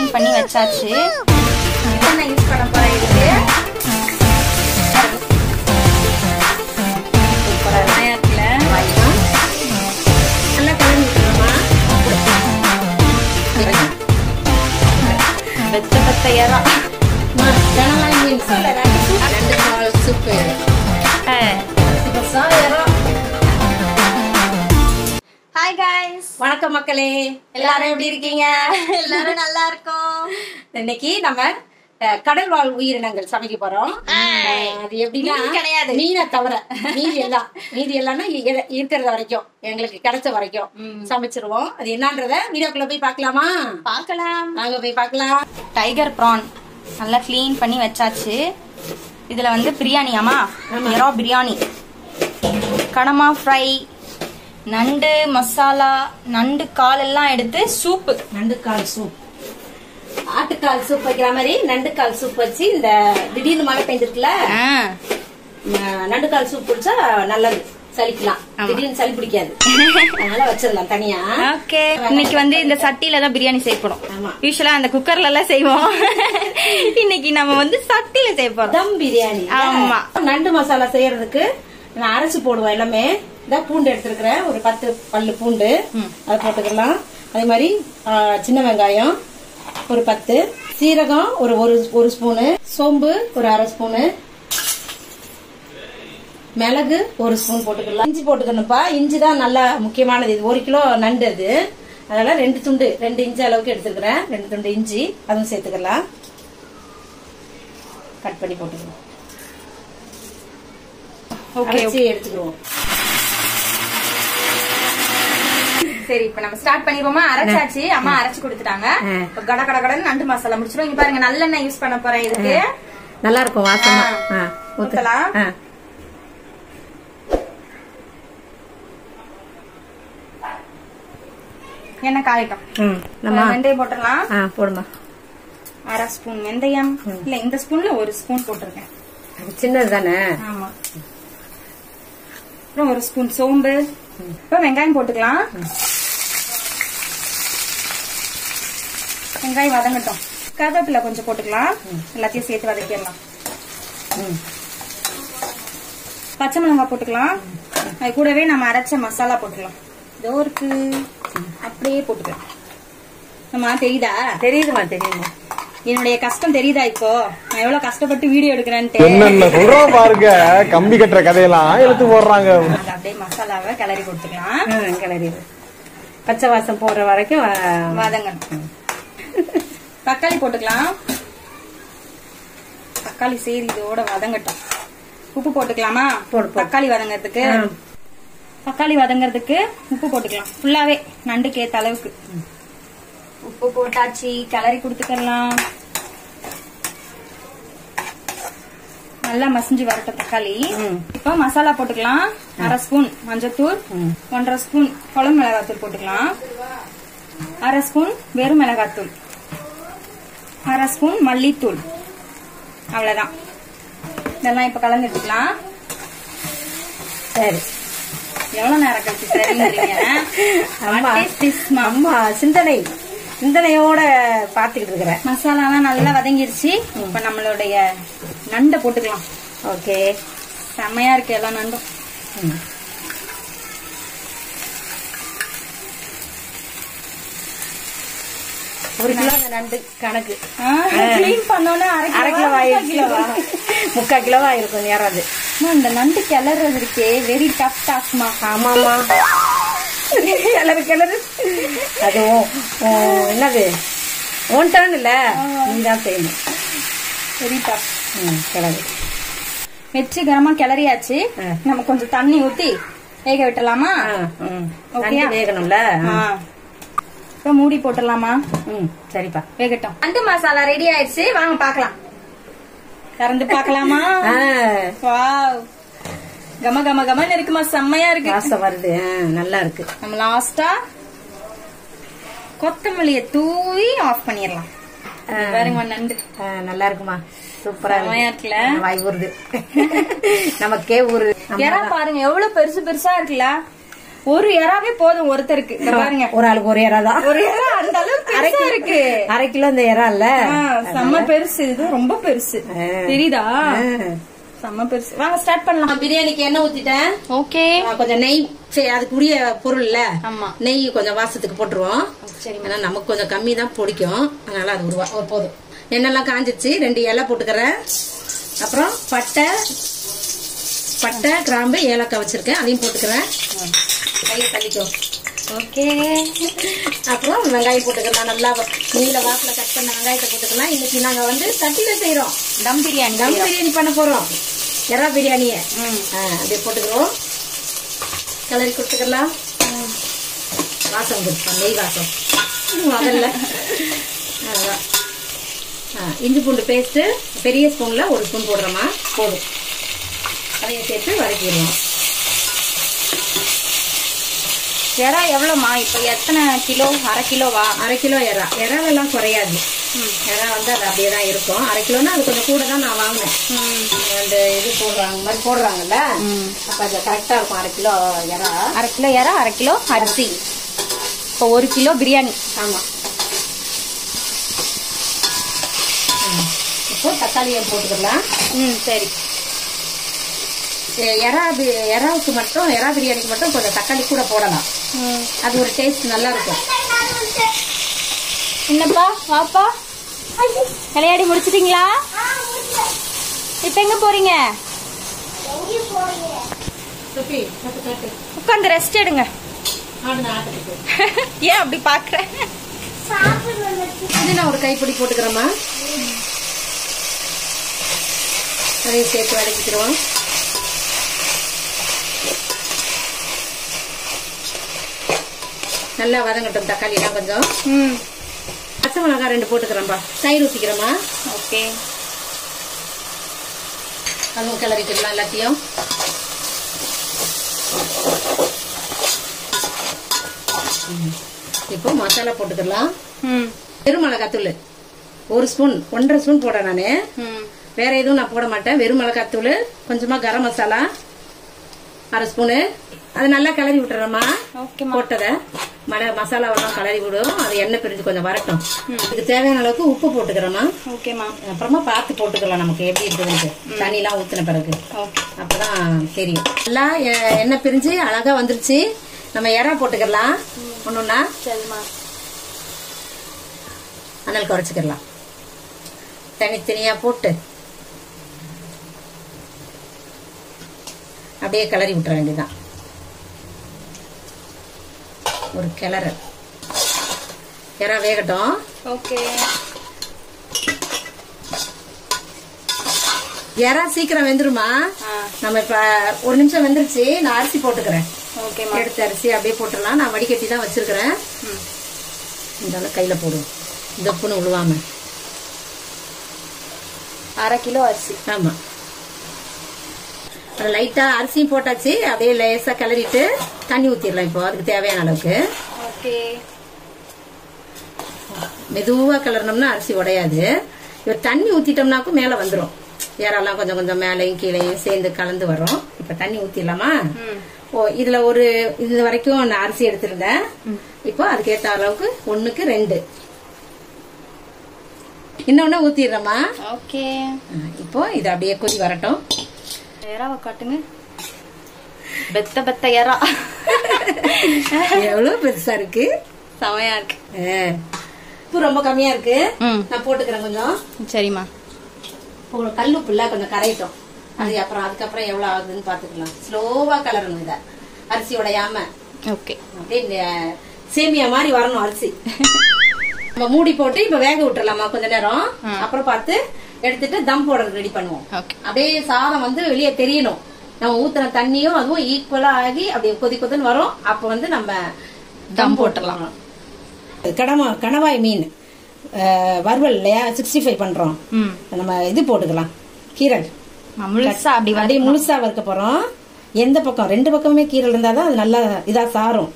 Clean பண்ணி வச்சாச்சு என்ன யூஸ் பண்ண போறேன் இதுக்கு செமையா இருக்குல்ல? நல்லா கலந்து விட்டுருமா வெத்த பத்த ஏறா கனவாய் மீன்ஸ் ரெண்டு கால் சூப்பு ஹாய் காய்ஸ் வணக்கம் மக்களே எல்லாரும் எப்படி இருக்கீங்க எல்லாரும் நல்லா இருக்கோம் இன்னைக்கு நம்ம அஹ், கடல் வாழ் உயிரினங்கள் சமைக்க போறோம் அஹ், அது எப்படின்னா மீன் கிடையாது. மீனை தவிர மீதி எல்லாம் மீதி எல்லாம்னா இ- இருக்கிறது வரைக்கும் எங்களுக்கு கிடைச்ச வரைக்கும் சமைச்சிருவோம் அது என்னன்றத வீடியோக்குள்ள போய் பார்க்கலாமா பார்க்கலாம் நாங்க போய் பார்க்கலாம் டைகர் ப்ரான் நல்லா க்ளீன் பண்ணி வச்சாச்சு இதுல வந்து பிரியாணியாமா எறா பிரியாணி கடமா ஃப்ரை நண்டு மசாலா நண்டு கால் எல்லாம் எடுத்து சூப்பு நண்டுக்கால் சூப் ஆட்டுக்கால் சூப் வைக்கிற மாதிரி நண்டுக்கால் சூப் வச்சு இந்த திடீர்னு மழை பெஞ்சிருக்குல அஹ், நண்டுக்கால் சூப் குடிச்சா நல்லது சளிக்கலாம் திடீர்னு சளி பிடிக்காது அதனால வச்சிடலாம் தனியா ஓகே இன்னைக்கு வந்து இந்த சட்டியில தான் பிரியாணி செய்யப்படும் ஆமா. யூஸ்வலா அந்த குக்கர்ல எல்லாம் செய்வோம் இன்னைக்கு நம்ம வந்து சட்டியில செய்ய போறோம் தம் பிரியாணி ஆமா. நண்டு மசாலா செய்யறதுக்கு நான் அரைச்சு போடுவேன் எல்லாமே இந்த பூண்டு எடுத்துருக்கிறேன் ஒரு பத்து பல்லு பூண்டு அதை போட்டுக்கலாம் அதே மாதிரி ஆ, சின்ன வெங்காயம் ஒரு பத்து சீரகம் ஒரு ஒரு ஒரு ஸ்பூனு சோம்பு ஒரு அரை ஸ்பூனு மிளகு ஒரு ஸ்பூன் போட்டுக்கலாம் இஞ்சி போட்டுக்கணும்ப்பா இஞ்சி தான் நல்லா முக்கியமானது இது ஒரு கிலோ நண்டு அது அதனால ரெண்டு துண்டு ரெண்டு இன்ச்சு அளவுக்கு எடுத்துக்கிறேன் ரெண்டு துண்டு இஞ்சி அதுவும் சேர்த்துக்கலாம் கட் பண்ணி போட்டுக்கலாம் ஓகே அரைச்சி எடுத்துக்கிடுவோம் சரி இப்ப நம்ம ஸ்டார்ட் பண்ணிடுவோமா அரைச்சாச்சு அம்மா அரைச்சு கொடுத்துட்டாங்க ஆ. இப்ப கட கட கடன்னு நண்டு மசாலா முடிச்சிடும் இங்க பாருங்க நல்லெண்ணெய் யூஸ் பண்ண போறேன் இதுக்கு நல்லா இருக்கும் வாசமா ஆ. ஆ, ஊத்து. ஊத்தலாம். ஆ. எண்ணெய் காயட்டும் ம், நம்ம வெந்தயம் போட்டுடலாம் ஆ போடுமா அரை ஸ்பூன் வெந்தயம் இல்ல இந்த ஸ்பூன்ல ஒரு ஸ்பூன் போட்டிருக்கேன் அது சின்னது தானே ஆமா அப்புறம் ஒரு ஸ்பூன் சோம்பு இப்ப வெங்காயம் போட்டுக்கலாம் வெங்காயம் வதங்கட்டும் கருவேப்பிலை கொஞ்சம் போட்டுக்கலாம் எல்லாத்தையும் சேர்த்து வதக்கிடலாம் ம். பச்சை மிளகாய் போட்டுக்கலாம் அது கூடவே நம்ம அரைச்ச மசாலா போட்டுக்கலாம் இதோ இருக்கு அப்படியே போட்டுக்கலாம் நம்ம தெரியுதா தெரியுதுமா தெரியுமா என்னுடைய கஷ்டம் தெரியுதா இப்போ நான் எவ்வளவு கஷ்டப்பட்டு வீடியோ எடுக்கிறேன்ட்டு என்னென்ன சொல்றோம் பாருங்க கம்பி கட்டுற கதையெல்லாம் எடுத்து போடுறாங்க அது அப்படியே மசாலாவை கிளறி கொடுத்துக்கலாம் ஆ, கிளறிடு பச்சை வாசம் போற வரைக்கும் ஆ, வதங்கணும் தக்காளி போட்டுக்கலாம் தக்காளி சரி இதோட வதங்கட்டும் உப்பு போட்டுக்கலாமா போடு, போடு. தக்காளி வதங்கறதுக்கு ஆ. தக்காளி வதங்கறதுக்கு உப்பு போட்டுக்கலாம் ஃபுல்லாவே நண்டுக்கு ஏத்த அளவுக்கு உப்பு போட்டாச்சு கிளறி கொடுத்துக்கலாம் நல்லா மசிஞ்சு வரட்டும் தக்காளி ம். இப்போ மசாலா போட்டுக்கலாம் அரை ஸ்பூன் மஞ்சத்தூள் ஒன்றரை ஸ்பூன் குழம்பு மிளகாத்தூள் போட்டுக்கலாம் அரை ஸ்பூன் வெறும் மிளகாத்தூள் அரை ஸ்பூன் மல்லித்தூள் அவ்வளவுதான் இதெல்லாம் இப்ப கலந்து எடுத்துக்கலாம் சரி எவ்வளவு நேரம் கழிச்சு சரிங்கிறீங்க அம்மா What is this, mom? அம்மா சிந்தனை சிந்தனையோட பாத்துக்கிட்டு இருக்கிறேன் மசாலாலாம் நல்லா வதங்கிருச்சு இப்ப நம்மளுடைய நண்டை போட்டுக்கலாம் ஓகே செம்மையா இருக்கு எல்லா நண்டும் ஒரு கிலோ நண்டு கணக்கு கிளீன் பண்ணோன்னே அரை அரை கிலோ ஆயிருச்சு முக்கால் கிலோவா இருக்கும் நேரம் அது அம்மா, இந்த நண்டு கிளறது இருக்கே வெரி டஃப் டாஸ்மா ஆமாமா கிளறு கிளறு அதுவும் ஓ, என்னது ஒன் டர்ன் இல்ல நீதான் செய்யணும் வெரி டஃப் ம், கிளறு வெற்றிகரமா கிளறியாச்சு ஆ. நம்ம கொஞ்சம் தண்ணி ஊத்தி வேக விட்டலாமா ஆ, ம். ஓகேயா? நண்டு வேகணும்ல ஆ. இப்ப மூடி போட்டுடலாமா ம் சரிப்பா வேகட்டும் நண்டு மசாலா ரெடி ஆயிடுச்சு வாங்க பாக்கலாம் திறந்து பாக்கலாமா ஆ, வாவ் கம கம கமன்னு இருக்குமா செம்மையா இருக்கு வாசம் வருது ஆ, நல்லா இருக்கு நம்ம லாஸ்டா கொத்தமல்லிய தூவி ஆஃப் பண்ணிடலாம் பாருங்க நண்டு ஆ, நல்லா இருக்குமா சூப்பரா செம்மையா இருக்கு இருக்குல்ல வாய் ஊறுது நமக்கே ஊறு எறா பாருங்க எவ்வளவு பெருசு பெருசா இருக்குல்ல ஒரு எறாவே போதும் ஒருத்தருக்கு இங்க பாருங்க ஒரு ஆளுக்கு ஒரு இறா தான் ஒரு எறா அந்த அளவுக்கு பெருசா இருக்கு அரை கிலோ இந்த இறா இல்ல ஆ, செம்ம பெருசு இது ரொம்ப பெருசு தெரியுதா செம்ம பெருசு வாங்க ஸ்டார்ட் பண்ணலாம் பிரியாணிக்கு எண்ணெய் ஊத்திட்டேன் ஓகே ஆ, கொஞ்சம் நெய் சரி அதுக்குரிய பொருள் இல்ல ஆமா. நெய் கொஞ்சம் வாசத்துக்கு போட்டுருவோம் சரி ஏன்னா நமக்கு கொஞ்சம் கம்மி தான் பிடிக்கும் அதனால அது ஒரு வா- ஒரு போதும் எண்ணெய்லாம் காஞ்சிச்சு ரெண்டு இலை போட்டுக்கிறேன் அப்புறம் பட்டை பட்டை கிராம்பு ஏலக்காய் வச்சிருக்கேன் அதையும் போட்டுக்கிறேன் கையை தள்ளிக்கோ ஓகே அப்புறம் வெங்காயம் போட்டுக்கலாம் நல்லா நீல வாக்குல கட் பண்ண வெங்காயத்தை போட்டுக்கலாம் இன்னைக்கு நாங்க வந்து சட்டியில செய்யறோம் தம் பிரியாணி தம் பிரியாணி பண்ண போறோம் எறா பிரியாணிய ம். ஆ, அப்படியே போட்டுக்கிறோம் கிளறி கொடுத்துக்கலாம் வாசம் கொடுப்போம் நெய் வாசம் முதல்ல அதுதான் ஆ, இஞ்சி பூண்டு பேஸ்ட் பெரிய ஸ்பூன்ல ஒரு ஸ்பூன் போடுறோமா போதும் அதையும் சேர்த்து வதக்கிடுவோம் எறா எவ்வளவுமா இப்ப எத்தனை கிலோ அரை கிலோவா அரை கிலோ எறா எறாவெல்லாம் குறையாது எறா வந்து அது அப்படியே தான் இருக்கும் அரை கிலோன்னா அது கொஞ்சம் கூட தான் நான் வாங்கினேன் அந்த இது போடுறாங்க இந்த மாதிரி போடுறாங்கல்ல அப்ப அது கரெக்டா இருக்கும் அரை கிலோ எறா அரை கிலோ எறா அரை கிலோ அரிசி இப்போ ஒரு கிலோ பிரியாணி ஆமா ம். இப்போ தக்காளியை போட்டுக்கலாம் ம் சரி எ- எறா பி- எறாவுக்கு மட்டும் எறா பிரியாணிக்கு மட்டும் கொஞ்சம் தக்காளி கூட போடலாம் அது ஒரு டேஸ்ட் நல்லா இருக்கும் என்னப்பா வாப்பா விளையாடி முடிச்சிட்டீங்களா இப்ப எங்க போறீங்க சுப்பி கட்டு கட்டு உட்காந்து ரெஸ்ட் எடுங்க ஆடுன ஆட்டுக்கு ஏன் அப்படி பாக்குற இது நான் ஒரு கைப்பிடி போட்டுக்கிறேம்மா அதையும் சேர்த்து வதக்கிக்கிறோம் நல்லா வதங்கட்டும் தக்காளிலாம் கொஞ்சம் ம் பச்சை மிளகாய் ரெண்டு போட்டுக்கிறேன்பா தயிர் ஊற்றிக்கிறோமா ஓகே அதுவும் கிளறிக்கிடலாம் எல்லாத்தையும் ம். இப்போ மசாலா போட்டுக்கலாம் ம் வெறும் மிளகாத்தூள் ஒரு ஸ்பூன் ஒன்றரை ஸ்பூன் போடுறேன் நான் ம் வேற எதுவும் நான் போட மாட்டேன் வெறும் மிளகாத்தூள் கொஞ்சமா கரம் மசாலா அரை ஸ்பூனு அது நல்லா கிளறி விட்டுறேம்மா ஓகேம்மா போட்டதை மலை மசாலாவெல்லாம் கிளறி விடும் அது எண்ணெய் பிரிஞ்சு கொஞ்சம் வரட்டும் இதுக்கு தேவையான அளவுக்கு உப்பு போட்டுக்கிறோமா ஓகேம்மா அப்புறமா பார்த்து போட்டுக்கலாம் நமக்கு எப்படி இருக்குதுன்னு தண்ணிலாம் ஊத்தின பிறகு ஓகே அப்பதான் தெரியும் நல்லா எ- எண்ணெய் பிரிஞ்சு அழகா வந்துருச்சு நம்ம எறா போட்டுக்கலாம் ஒண்ணுன்னா சரிம்மா அனல் குறைச்சிக்கலாம் தனித்தனியா போட்டு அப்படியே கிளறி விட்டுற வேண்டியதான் ஒரு கிளறு எறா வேகட்டும் ஓகே எறா சீக்கிரம் வெந்துருமா ஆ நம்ம இப்ப ஒரு நிமிஷம் வெந்துருச்சு நான் அரிசி போட்டுக்கிறேன் ஓகேம்மா எடுத்து அரிசி அப்படியே போட்டுடலாம் நான் வடிகட்டி தான் வச்சிருக்கிறேன் ம் இருந்தாலும் கையில போடுவோம் தப்புன்னு விழுவாம அரை கிலோ அரிசி ஆமா அது லைட்டா அரிசியும் போட்டாச்சு அப்படியே லேசா கிளறிட்டு தண்ணி ஊத்திடலாம் இப்போ அதுக்கு தேவையான அளவுக்கு ஓகே மெதுவா கிளறினோம்னா அரிசி உடையாது இப்போ தண்ணி ஊத்திட்டோம்னாக்கும் மேல வந்துரும் ஏரெல்லாம் கொஞ்சம் கொஞ்சம் மேலையும் கீழையும் சேர்ந்து கலந்து வரும் இப்ப தண்ணி ஊத்திடலாமா ம் ஓ இதுல ஒரு இது வரைக்கும் நான் அரிசி எடுத்திருந்தேன் இப்போ அதுக்கேத்த அளவுக்கு ஒண்ணுக்கு ரெண்டு இன்னொன்னு ஊத்திடுறேம்மா ஓகே இப்போ இது அப்படியே கொதி வரட்டும் எறாவை காட்டுங்க பெத்த பெத்த எறா எவ்வளவு பெருசா இருக்கு செமையா இருக்கு ஆ. உப்பு ரொம்ப கம்மியா இருக்கு ம் நான் போட்டுக்கிறேன் கொஞ்சம் சரிம்மா இப்போ கல் உப்பு இல்ல கொஞ்சம் கரையட்டும் அது அப்புறம் அதுக்கப்புறம் எவ்வளவு ஆகுதுன்னு பாத்துக்கலாம் ஸ்லோவா கலரணும் இத அரிசி உடையாம ஓகே அப்படியே இந்த சேமியா மாதிரி வரணும் அரிசி நம்ம மூடி போட்டு இப்ப வேக விட்டுறலாமா கொஞ்ச நேரம் அப்புறம் பார்த்து எடுத்துட்டு தம் போடுறது ரெடி பண்ணுவோம் ஓகே அப்படியே சாதம் வந்து வெளியே தெரியணும் நம்ம ஊத்துன தண்ணியும் அதுவும் ஈக்குவலா ஆகி அப்படியே கொதி கொதின்னு வரும் அப்ப வந்து நம்ம தம் போட்டுடலாம் கடமா கணவாய் மீன் அஹ், வறுவல் இல்லையா சிக்ஸ்டி ஃபைவ் பண்றோம் ம் நம்ம இது போட்டுக்கலாம் கீரல் முழுசா அப்படி வந்து அப்படியே முழுசா வறுக்க போறோம் எந்த பக்கம் ரெண்டு பக்கமுமே கீரல் இருந்தாதான் அது நல்லா இதா சாரும்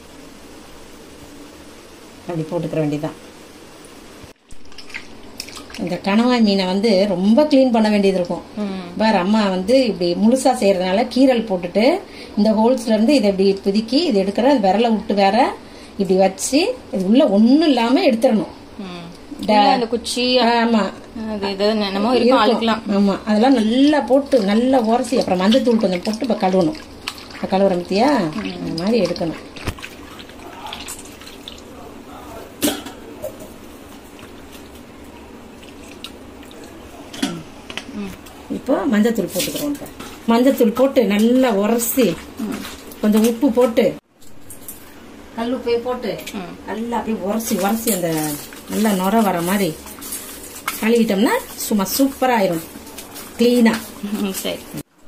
அப்படி போட்டுக்கிற வேண்டியதான் இந்த கணவாய் மீனை வந்து ரொம்ப க்ளீன் பண்ண வேண்டியது இருக்கும் வேற அம்மா வந்து இப்படி முழுசா செய்யறதுனால கீரல் போட்டுட்டு இந்த ஹோல்ஸ்ல இருந்து இதை இப்படி பிதுக்கி இது எடுக்கிற விரலை விட்டு வேற இப்படி வச்சு இது உள்ள ஒண்ணும் இல்லாம எடுத்துடணும் உள்ள அந்த குச்சி ஆமா அது இது என்னமோ இருக்கும் அழுக்கலாம் ஆமா அதெல்லாம் நல்லா போட்டு நல்லா உரசி அப்புறம் மஞ்சத்தூள் கொஞ்சம் போட்டு இப்போ கழுவணும் இப்போ கழுவுற மத்தியா அந்த மாதிரி எடுக்கணும் இப்போ மஞ்சத்தூள் போட்டுக்கிறோம் இப்போ மஞ்சத்தூள் போட்டு நல்லா உரசி கொஞ்சம் உப்பு போட்டு கல் உப்பை போட்டு நல்லா அப்படியே உரசி உரசி அந்த நல்லா நுர வர மாதிரி கழுவிட்டோம்னா சும்மா சூப்பரா ஆயிரும் கிளீனா ம், சரி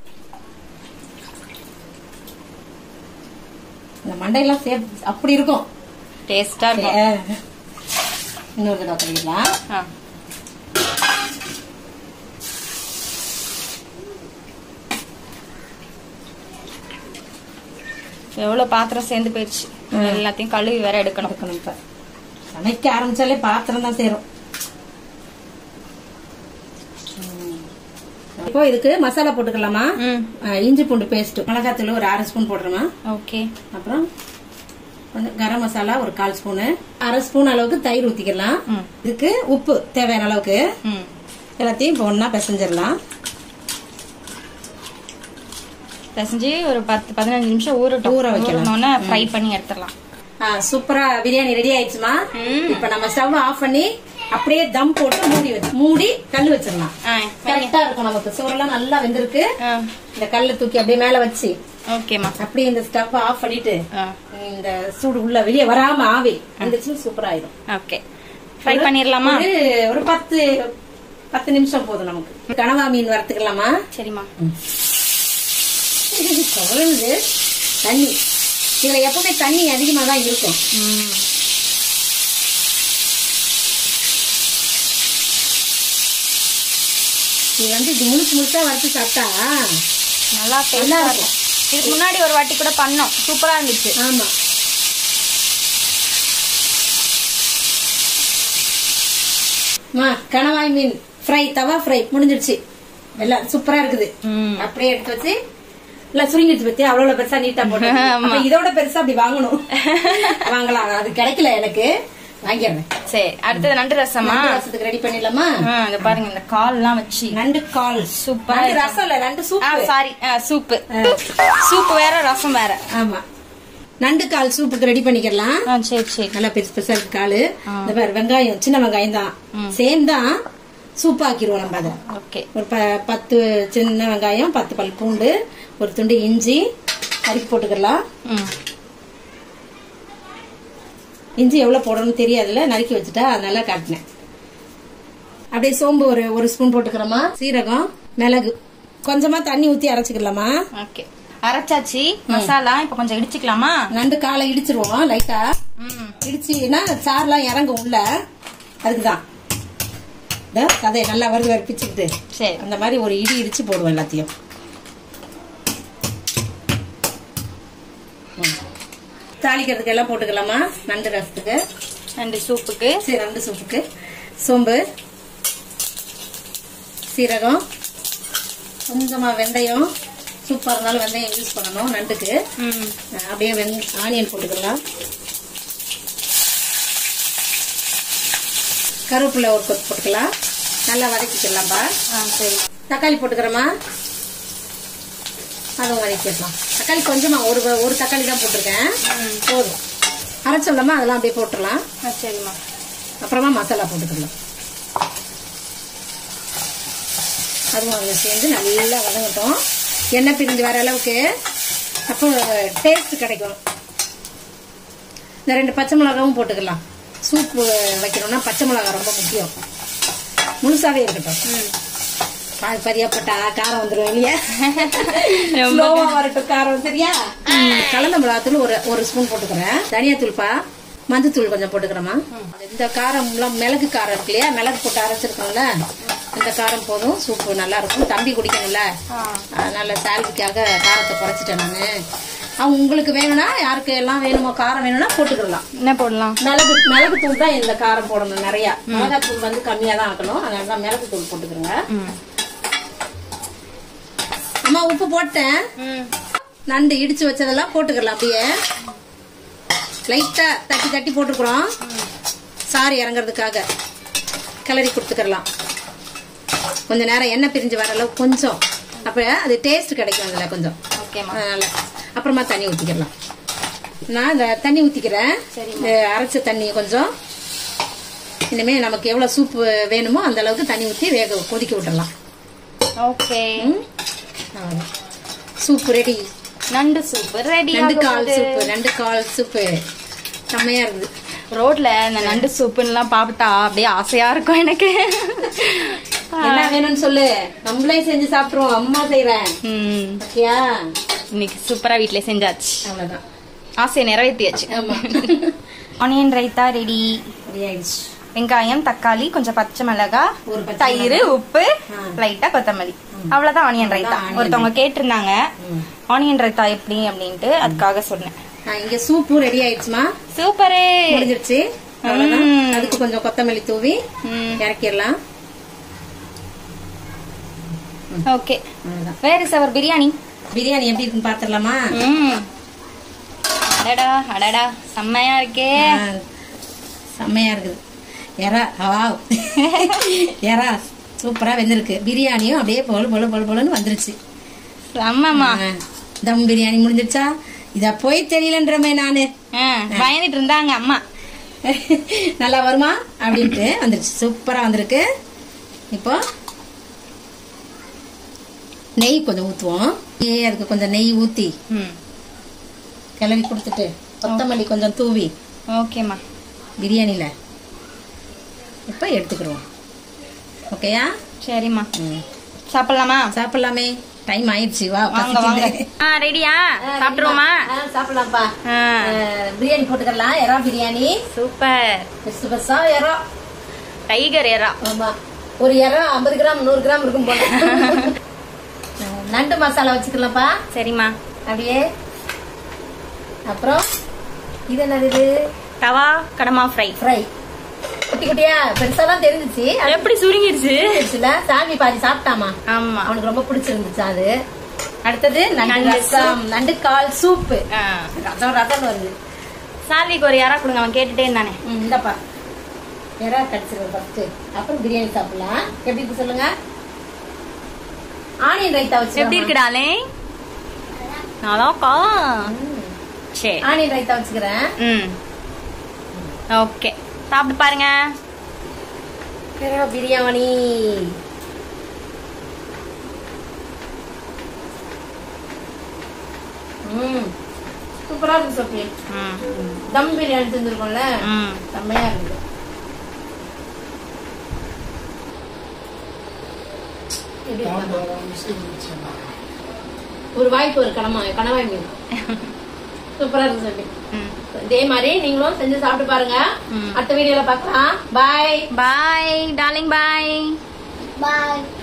இந்த மண்டையெல்லாம் சே அப்படி இருக்கும் டேஸ்டா இருக்கும் ஏ, இன்னொரு தடவை கழுவிடலாம் ஆ. எவ்வளவு பாத்திரம் சேர்ந்து போயிடுச்சு எல்லாத்தையும் கழுவி வேற எடுக்கணும் எடுக்கணும் இப்ப சமைக்க ஆரம்பிச்சாலே பாத்திரம் தான் சேரும் இப்போ இதுக்கு மசாலா போட்டுக்கலாமா ம் ஆ, இஞ்சி பூண்டு பேஸ்ட் மிளகாத்தூள் ஒரு அரை ஸ்பூன் போடுறோமா ஓகே அப்புறம் கொஞ்சம் கரம் மசாலா ஒரு கால் ஸ்பூனு அரை ஸ்பூன் அளவுக்கு தயிர் ஊத்திக்கலாம் ம். இதுக்கு உப்பு தேவையான அளவுக்கு ம் எல்லாத்தையும் இப்போ ஒன்னா பிசைஞ்சிடலாம் பிசைஞ்சு ஒரு பத்து பதினஞ்சு நிமிஷம் ஊறட்டும் ஊற வைக்கலாம். ஊறினோடனே ஃப்ரை பண்ணி எடுத்துடலாம் ஆ, சூப்பரா பிரியாணி ரெடி ஆயிடுச்சுமா இப்ப நம்ம ஸ்டவ் ஆஃப் பண்ணி அப்படியே தம் போட்டு மூடி வச்சு மூடி கல் வச்சிடலாம் ஆ கரெக்டா இருக்கும் நமக்கு சோறெல்லாம் நல்லா வெந்திருக்கு ஆ இந்த கல்ல தூக்கி அப்படியே மேல வச்சு ஓகேம்மா அப்படியே இந்த ஸ்டவ் ஆஃப் பண்ணிட்டு ஆ இந்த சூடு உள்ள வெளியே வராம ஆவி வந்துச்சு சூப்பரா ஆயிடும் ஓகே ஃப்ரை பண்ணிடலாமா ஒரு ஒரு பத்து பத்து நிமிஷம் போதும் நமக்கு கனவா மீன் வறுத்துக்கலாமா சரிம்மா குழம்பு தண்ணி இதுல எப்பவுமே தண்ணி அதிகமா தான் இருக்கும் ம் இது வந்து இது முழுசு முழுசா வறுத்து சாப்பிட்டா நல்லா டேஸ்டா இருக்கும் இதுக்கு முன்னாடி ஒரு வாட்டி கூட பண்ணோம் சூப்பரா இருந்துச்சு ஆமா மா கணவாய் மீன் ஃப்ரை தவா ஃப்ரை முடிஞ்சிருச்சு எல்லாம் சூப்பரா இருக்குது ம் அப்படியே எடுத்து வச்சு இல்ல சுருங்கிடுச்சு பத்தி அவ்வளவு பெருசா நீட்டா போட்டு ஆமா. அப்ப இதோட பெருசா அப்படி வாங்கணும் வாங்கலாம் அது கிடைக்கல எனக்கு வாங்கிடுறேன் சரி அடுத்தது நண்டு ரசமா நண்டு ரசத்துக்கு ரெடி பண்ணிடலாமா ஆ, இங்க பாருங்க இந்த கால் எல்லாம் வச்சு நண்டு கால் சூப்பரா நண்டு இருக்கு. ரசம் இல்ல நண்டு ஆ சூப் சாரி சூப்பு சூப்பு வேற ரசம் வேற ஆமா நண்டு கால் சூப்புக்கு ரெடி பண்ணிக்கலாம் ஆ சரி சரி நல்லா பெருசு பெருசா இருக்கு காலு இந்த பாரு வெங்காயம் சின்ன வெங்காயம் தான் சேம் தான் சூப் ஆக்கிடுவோம் நம்ம அதை ஓகே ஒரு ப- பத்து சின்ன வெங்காயம் பத்து பல் பூண்டு ஒரு துண்டு இஞ்சி கறிக்கு போட்டுக்கலாம் ம் இஞ்சி எவ்வளவு போடணும்னு தெரியாதுல்ல நறுக்கி வச்சுட்டா அதனால காட்டினேன் அப்படியே சோம்பு ஒரு ஒரு ஸ்பூன் போட்டுக்கிறோமா சீரகம் மிளகு கொஞ்சமா தண்ணி ஊத்தி அரைச்சிக்கலாமா ஓகே அரைச்சாச்சு மசாலா இப்ப கொஞ்சம் இடிச்சுக்கலாமா நண்டு காலை இடிச்சிருவோம் லைட்டா ம் இடிச்சுன்னா சார்லாம் இறங்கும் உள்ள அதுக்குதான் இதோ கதையை நல்லா வருது வர பிச்சுக்கிட்டு சரி அந்த மாதிரி ஒரு இடி இடிச்சு போடுவோம் எல்லாத்தையும் ம். தாளிக்கிறதுக்கு எல்லாம் போட்டுக்கலாமா நண்டு ரசத்துக்கு நண்டு சூப்புக்கு சரி நண்டு சூப்புக்கு சோம்பு சீரகம் கொஞ்சமா வெந்தயம் சூப்பா இருந்தாலும் வெந்தயம் யூஸ் பண்ணணும் நண்டுக்கு ம் அஹ் அப்படியே வெங் ஆனியன் போட்டுக்கலாம் கருவேப்பிலை ஒரு கொத்து போட்டுக்கலாம் நல்லா வதக்கிக்கலாம்ப்பா ஆ சரி தக்காளி போட்டுக்கிறோமா அதுவும் வதக்கிடலாம் தக்காளி கொஞ்சமா ஒரு ஒரு தக்காளி தான் போட்டிருக்கேன் போதும் அரைச்சோம்லமா அதெல்லாம் அப்படியே போட்டுடலாம் ஆ சரிம்மா அப்புறமா மசாலா போட்டுக்கலாம் அதுவும் அதில் சேர்ந்து நல்லா வதங்கட்டும் எண்ணெய் பிரிஞ்சு வர அளவுக்கு அப்போ டேஸ்ட் கிடைக்கும் இந்த ரெண்டு பச்சை மிளகாவும் போட்டுக்கலாம் சூப்பு வைக்கணும்னா பச்சை மிளகா ரொம்ப முக்கியம் முழுசாவே இருக்கட்டும் பாதி பாதியா போட்டா காரம் வந்துடும் இல்லையா ஸ்லோவா வரட்டும் காரம் சரியா கலந்த மிளகாத்தூள் ஒரு ஒரு ஸ்பூன் போட்டுக்கிறேன் தனியாத்தூள்ப்பா மஞ்சத்தூள் கொஞ்சம் போட்டுக்கிறேமா இந்த காரம் எல்லாம் மிளகு காரம் இருக்கு இல்லையா மிளகு போட்டு அரைச்சிருக்கோம்ல இந்த காரம் போதும் சூப்பு நல்லா இருக்கும் தம்பி குடிக்கணும்ல அதனால சால்விக்காக காரத்தை குறைச்சிட்டேன் நான் அவங்க உங்களுக்கு வேணும்னா யாருக்கு எல்லாம் வேணுமோ காரம் வேணும்னா போட்டுக்கலாம் என்ன போடலாம் மிளகு மிளகு தூள் தான் இந்த காரம் போடணும் நிறைய மிளகாய் தூள் வந்து கம்மியா தான் ஆக்கணும் அதனால தான் மிளகு தூள் போட்டுக்கிறோங்க ம் அம்மா உப்பு போட்டேன் ம் நண்டு இடிச்சு வச்சதெல்லாம் போட்டுக்கலாம் அப்படியே லைட்டா தட்டி தட்டி போட்டுக்கிறோம் சாறு இறங்குறதுக்காக கிளறி கொடுத்துக்கலாம் கொஞ்ச நேரம் எண்ணெய் பிரிஞ்சு வர அளவுக்கு கொஞ்சம் அப்ப அது டேஸ்ட் கிடைக்கும் அதுல கொஞ்சம் ஓகேம்மா அதனால அப்புறமா தண்ணி ஊத்திக்கலாம் நான் இந்த தண்ணி ஊத்திக்கிறேன் இந்த அரைச்ச தண்ணி கொஞ்சம் இனிமே நமக்கு எவ்வளவு சூப் வேணுமோ அந்த அளவுக்கு தண்ணி ஊத்தி வேக கொதிக்க விட்டுறலாம் ஓகே அவ்வளவுதான். சூப் ரெடி நண்டு சூப் ரெடி ரெண்டு கால் சூப்பு ரெண்டு கால் சூப்பு செம்மையா இருக்குது ரோட்ல இந்த நண்டு சூப்புன்னுலாம் பாப்பிட்டா அப்படியே ஆசையா இருக்கும் எனக்கு என்ன வேணும்னு சொல்லு நம்மளே செஞ்சு சாப்பிட்டுருவோம் அம்மா செய்யறேன் ம் ஓகேயா இன்னைக்கு சூப்பரா வீட்ல செஞ்சாச்சு அவ்வளவுதான் ஆசையை நிறைவேற்றியாச்சு ஆமா ஆனியன் ரைத்தா ரெடி ரெடி ஆயிடுச்சு வெங்காயம் தக்காளி கொஞ்சம் பச்சை மிளகாய் ஒரு பச்சை தயிர் உப்பு லைட்டா கொத்தமல்லி அவ்வளவுதான் ஆனியன் ரைத்தா onion ஒருத்தவங்க கேட்டிருந்தாங்க ம். ஆனியன் ரைத்தா எப்படி அப்படின்ட்டு அதுக்காக சொன்னேன் ஆ, இங்க சூப்பும் ரெடி ஆயிடுச்சுமா சூப்பரு முடிஞ்சிருச்சு அவ்வளவுதான் ம். அதுக்கு கொஞ்சம் கொத்தமல்லி தூவி ம். இறக்கிடலாம் ஓகே அவ்வளவுதான் வேற சவர் பிரியாணி பிரியாணி எப்படி இருக்குன்னு பாத்துடலாமா ம் அடடா அடடா செம்மையா இருக்கே ஆ, செம்மையா இருக்குது எறா வாவ் எறா சூப்பரா வெந்திருக்கு பிரியாணியும் அப்படியே பொழு பொழு பொழு பொழுன்னு வந்துருச்சு செம்மம்மா ஆ, தம் பிரியாணி முடிஞ்சிருச்சா இத போய் தெரியலன்றமே நானு ஆ, பயந்துட்டு இருந்தாங்க அம்மா நல்லா வருமா அப்படின்ட்டு வந்துருச்சு சூப்பரா வந்திருக்கு இப்போ நெய் கொஞ்சம் ஊத்துவோம் ஏ அதுக்கு கொஞ்சம் நெய் ஊத்தி ம் கிளறி கொடுத்துட்டு கொத்தமல்லி கொஞ்சம் தூவி ஓகேம்மா பிரியாணில இப்போ எடுத்துக்கிடுவோம் ஓகேயா சரிம்மா ம். சாப்பிடலாமா சாப்பிடலாமே டைம் ஆயிடுச்சு வா வாங்க வாங்க ஆ ரெடியா சாப்பிட்டுருவோமா ஆ, சாப்பிடலாம்ப்பா ஆ, ஆ, பிரியாணி போட்டுக்கலாம் எறா பிரியாணி சூப்பர் பெருசு பெருசா எறா டைகர் ஏரா ஆமா ஒரு எறா ஐம்பது கிராம் நூறு கிராம் இருக்கும் போல நண்டு மசாலா வச்சுக்கலாம்ப்பா சரிம்மா அப்படியே அப்புறம் இது என்னது இது தவா கடமா ஃப்ரை ஃப்ரை குட்டி குட்டியா பெருசா தான் தெரிஞ்சிச்சு அது எப்படி சுருங்கிருச்சு தெரிஞ்சிச்சுல சாமி பாதி சாப்பிட்டாமா ஆமா அவனுக்கு ரொம்ப பிடிச்சிருந்துச்சு அது அடுத்தது நண்டு நண்டு ரசம் நண்டு கால் சூப்பு ஆ. ரசம் ரசம் வருது சால்விக்கு ஒரு யாரா கொடுங்க அவன் கேட்டுட்டே இருந்தானே ம், இந்தாப்பா எறா கடிச்சிருவோம் ஃபர்ஸ்ட் அப்புறம் பிரியாணி சாப்பிடலாம் எப்படி இருக்கு சொல்லுங்க ஆனியன் ரைத்தா வச்சு எப்படி இருக்குடாலே நல்லாக்கா சரி ஆனியன் ரைத்தா வச்சுக்கிறேன் ம் ஓகே சாப்பிட்டு பாருங்க எறா பிரியாணி ம் சூப்பரா இருக்கு சோப்பி ம் தம் பிரியாணி செஞ்சிருக்கோம்ல ம் செம்மையா இருக்கு எப்படி இருக்கு? ஒரு வாய்ப்பு ஒரு கனமா கனவாய் மீன் சூப்பரா இருக்கு சோப்பி ம் இதே மாதிரி நீங்களும் செஞ்சு சாப்பிட்டு பாருங்க ம். அடுத்த வீடியோல பார்க்கலாம் பாய் பாய் டார்லிங் பாய் பாய்